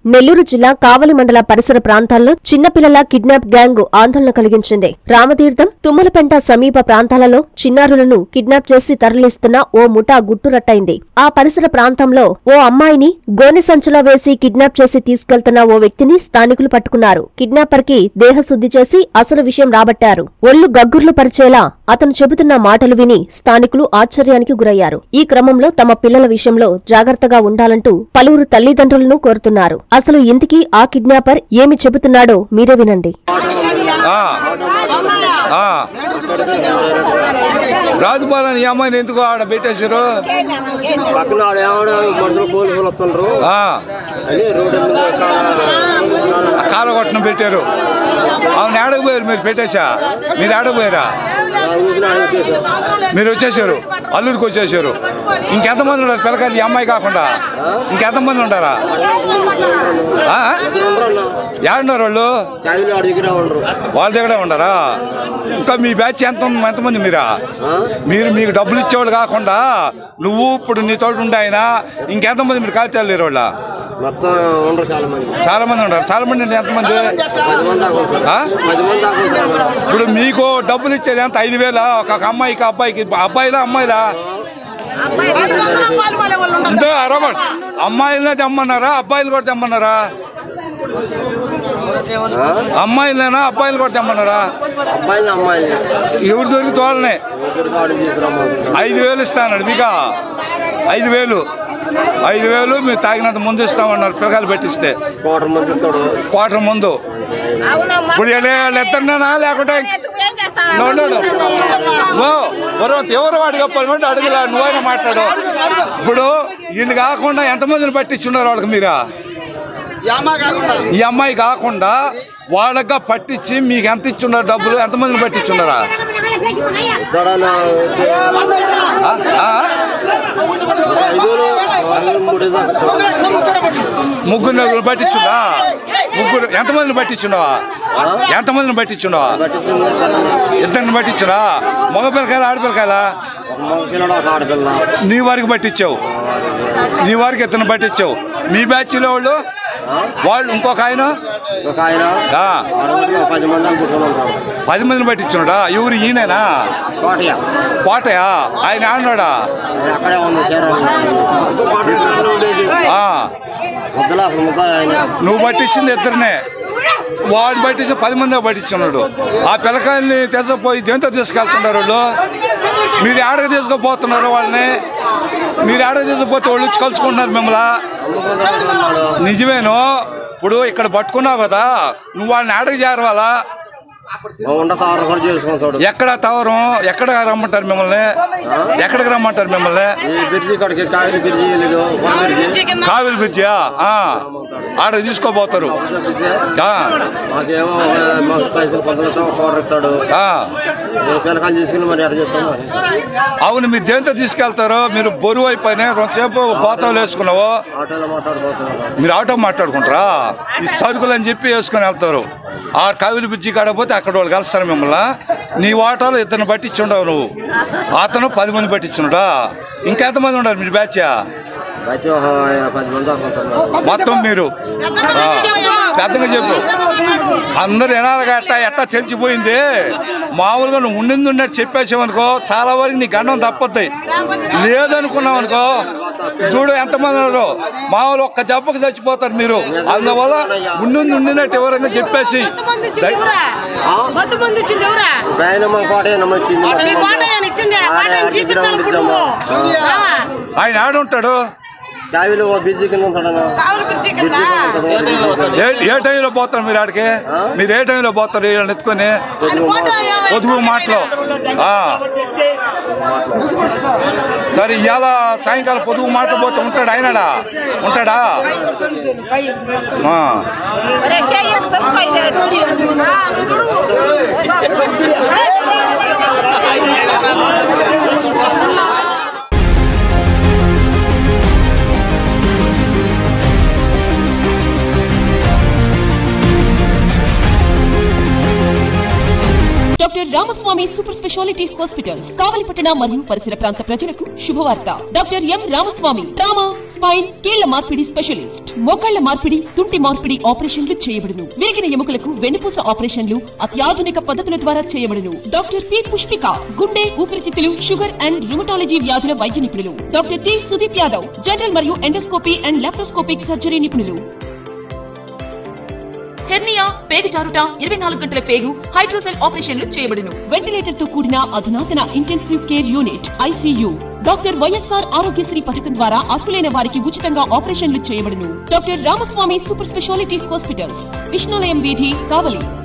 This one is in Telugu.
నెల్లూరు జిల్లా కావలి మండల పరిసర ప్రాంతాల్లో చిన్నపిల్లల కిడ్నాప్ గ్యాంగ్ ఆందోళన కలిగించింది రామతీర్థం తుమ్మలపెంట సమీప ప్రాంతాలలో చిన్నారులను కిడ్నాప్ చేసి తరలిస్తున్న ఓ ముఠా గుట్టురట్టయింది ఆ పరిసర ప్రాంతంలో ఓ అమ్మాయిని గోనె సంచులో వేసి కిడ్నాప్ చేసి తీసుకెళ్తున్న ఓ వ్యక్తిని స్థానికులు పట్టుకున్నారు కిడ్నాపర్ కి దేహశుద్ధి చేసి అసలు విషయం రాబట్టారు ఒళ్ళు గగ్గుర్లు పరిచేలా అతను చెబుతున్న మాటలు విని స్థానికులు ఆశ్చర్యానికి గురయ్యారు ఈ క్రమంలో తమ పిల్లల విషయంలో జాగ్రత్తగా ఉండాలంటూ పలువురు తల్లిదండ్రులను కోరుతున్నారు అసలు ఇంతకీ ఆ కిడ్నాపర్ ఏమి చెబుతున్నాడో మీరే వినండి ఆ. ఆ. రాజుపాలెం ఈ అమ్మాయిని ఎందుకు ఆడ పెట్టేశారు పక్కన ఆడ ఏమన్నా మనుషులు పోలీసులు వస్తుండ్రు ఆ. అని రోడ్డు మీద కా- కాలగొట్టడం పెట్టారు అవును ఏడకపోయారు మీరు పెట్టేశా మీరు ఏడకపోయారా ఆ ఊరిని ఆయన వచ్చేసారు మీరు వచ్చేసారు అల్లూరికి వచ్చేసారు ఇంకెంతమంది ఉన్నారు పిల్లకాయలు ఈ అమ్మాయి కాకుండా ఇంకెంతమంది ఉంటారా ఆ? ఉండరన్నా ఏడున్నారు వాళ్ళు క్యాబిన్ ఆడ దగ్గర ఉండరు వాళ్ళ దగ్గరే ఉండరా ఇంకా మీ బ్యాచ్ ఎంత ఉంది- ఎంతమంది మీరా ఆ? మీరు మీకు డబ్బులు ఇచ్చేవాళ్ళు కాకుండా నువ్వు ఇప్పుడు నీ తోటి ఉండే ఆయన ఇంకెంతమంది మీరు కాల్చాలి లేరు వాళ్ళ మొత్తం ఉండరు చాలా మంది చాలా మంది ఉన్నారు చాలా మంది అంటే ఎంతమంది పది మంది దాకా ఉంటారు ఆ? పది మంది దాకా ఉంటారు ఇప్పుడు మీకు డబ్బులు ఇచ్చేది ఎంత ఐదు వేల ఒక అమ్మాయికి అబ్బాయికి అబ్బాయిలా అమ్మాయిలా అంటే అరవై అమ్మాయిలనే తెమ్మన్నారా అబ్బాయిలు కూడా తెమ్మన్నారా అమ్మాయిలనేనా అబ్బాయిలు కూడా తెమ్మన్నారా అబ్బాయిని అమ్మాయిని ఎవరు దొరికి తోలనే ఇద్దరు దాడి తీసుకురామంటున్నారు ఐదు వేలు ఇస్తానన్నాడు మీకు ఐదు వేలు ఐదు వేలు మీరు తాగినంత ముందు ఇస్తామన్నారు పిల్లకాయలు పెట్టిస్తే కోటర్ మంది ఇస్తాడు క్వార్టర్ ముందు ఇప్పుడు ఇద్దరినేనా లేకుంటే నో, నో, నో. నో, వరం ఎవరు వాడు చెప్పాలంటే అడుగులా నువ్వైనా మాట్లాడు ఇప్పుడు వీళ్ళు కాకుండా ఎంతమందిని పట్టించున్నారు వాళ్ళకి మీరా ఈ అమ్మాయి కాకుండా వాళ్ళగా పట్టించి మీకు ఎంత ఇచ్చున్నారు డబ్బులు ఎంతమందిని పట్టించున్నారా ఇక్కడ నా- ఆ? ఆ? ఐదు ఆరు, మూడు దాకా ముగ్గురు నలుగురు పట్టించున్నా ముగ్గురు ఎంతమందిని పట్టించున్నావా ఎంతమందిని పట్టించున్నావా పట్టించింది ఇద్దరిని పట్టించురా మగ పిల్లకాయల ఆడపిల్లకాయలా ఒక మగ పిల్లడు ఒక ఆడపిల్ల నీ వారికి పట్టించావు నీ వారికి ఇతను పట్టించావు మీ బ్యాచ్లో వాళ్ళు వాళ్ళు ఇంకొక ఆయన ఒక ఆయన ఆ, ఆడపిల్ల పది మంది దాకా పుట్టుకొని ఉంటారు పది మందిని పట్టించున్నాడా ఎవరు ఈయనేనా కోటయ్య కోటయా ఆయన ఆడినాడా ఆయన అక్కడే ఉంది చేరాలి ఆ, ముద్దలు అసలు ముద్ద ఆయన నువ్వు పట్టించింది ఇద్దరినే వాడు పట్టించి పది మంది పట్టించున్నాడు ఆ పిల్లకాయల్ని తీసుకుపోయి దేంతో తీసుకెళ్తున్నారు వాళ్ళు మీరు ఆడకు తీసుకుపోతున్నారు వాళ్ళని మీరు ఆడకు తీసుకుపోతే వాళ్ళు వచ్చి కలుసుకుంటున్నారు మిమ్మల్ని ఉన్నాడు నిజమేను ఇప్పుడు ఇక్కడ పట్టుకున్నావు కదా నువ్వు వాళ్ళని ఆడకు చేరవాలా మా ఉండ తావర కూడా చేసుకుంటాడు ఎక్కడ తవరం ఎక్కడ రమ్మంటారు మిమ్మల్ని ఎక్కడికి రమ్మంటారు మిమ్మల్ని ఈ బ్రిడ్జి కాడికి కావిరి బ్రిడ్జి లేదు కొర బ్రిడ్జి కావిలి బ్రిడ్జియా ఆ, ఆడ తీసుకోపోతారు బ్రిడ్జి ఆ, మాకేమో మాకు పైసలు కొంతమంది పౌడర్ ఇస్తాడు ఆ. నేను పిల్లకాయలు తీసుకుని మరి ఎక్కడ చెప్తాను అవును మీరు దేంతో తీసుకెళ్తారు మీరు బరువు అయిపోయినా కొంతసేపు గోతాలు వేసుకున్నావు ఆటోలో మాట్లాడుకోతున్నాను మీరు ఆటో మాట్లాడుకుంటారా ఈ సరుకులు అని చెప్పి వేసుకొని వెళ్తారు ఆ కవిలి బ్రిడ్జి కాడపోతే అక్కడ వాళ్ళు కలుస్తారు మిమ్మల్ని నీ ఆటోలో ఇద్దరిని పట్టించుండవు నువ్వు అతను పది మంది పట్టించున్నాడా ఇంకెంతమంది ఉన్నారు మీరు బ్యాచ్ బయట ఒక పది మంది దాకా ఉంటారు మొత్తం మీరు ఆ, పెద్దగా చెప్పు అందరు వినాలిగా ఎట్టా ఎట్టా తెలిసిపోయింది మామూలుగా నువ్వు ఉండింది ఉన్నట్టు చెప్పేసావనుకో చాలా వరకు నీ గండం తప్పద్ది లేదనుకున్నావు అనుకో చూడు ఎంతమంది ఉన్నారు మామూలు ఒక్క దెబ్బకు చచ్చిపోతారు మీరు అందువల్ల ఉండింది ఉండినట్టు వివరంగా చెప్పేసి మంది ఇచ్చింది ఎవరా మొత్తం మంది ఇచ్చింది ఎవరా ఆయన మా కోట నమ్మించింది ఈ కోట ఆయన ఇచ్చింది ఆ కోట ఆయన చూపించాలి నువ్వు ఆయన ఆడుంటాడు కావిలో బ్రిడ్జి కింద ఉంటాడు కావులు పిలిచి కింద ఏ ఏ టైంలో పోతారు మీరు ఆడికి మీరు ఏ టైంలో పోతారు వీళ్ళని ఎత్తుకొని ఆయన ఫోటో ఏమో- పొదుగు మాటలో ఆ. సరే ఇవాళ సాయంకాలం పొదుగు మాటలు పోతే ఉంటాడు ఆయనడా ఉంటాడా ఆ. ఒరే, చెయ్యి ఎత్తు, తడిచిపోయింది. ఆ, నువ్వు చూడు. Doctor Ramaswamy super speciality hospitals కావలిపట్టణ మరియు పరిసర ప్రాంత ప్రజలకు శుభవార్త doctor M Ramaswamy trauma spine కీళ్ల మార్పిడి స్పెషలిస్ట్ మోకాళ్ల మార్పిడి తుంటి మార్పిడి ఆపరేషన్లు చేయబడును విరిగిన ఎముకలకు వెన్నుపూస ఆపరేషన్లు అత్యాధునిక పద్ధతుల ద్వారా చేయబడును డాక్టర్ పి పుష్పిక గుండె ఊపిరితిత్తులు షుగర్ అండ్ రుమటాలజీ వ్యాధుల వైద్య నిపుణులు doctor T Sudeep Yadav general మరియు ఎండోస్కోపీ అండ్ లాప్రోస్కోపిక్ సర్జరీ నిపుణులు హెర్నియా పేగు జారుట ఇరవై నాలుగు గంటల పేగు హైడ్రోసెల్ ఆపరేషన్లు చేయబడును వెంటిలేటర్ తో కూడిన అధునాతన intensive care unit ICU doctor YSR Aarogyasri పథకం ద్వారా అర్హులైన వారికి ఉచితంగా ఆపరేషన్లు చేయబడును doctor Ramaswamy super speciality hospitals Vishnulayam వీధి కావలి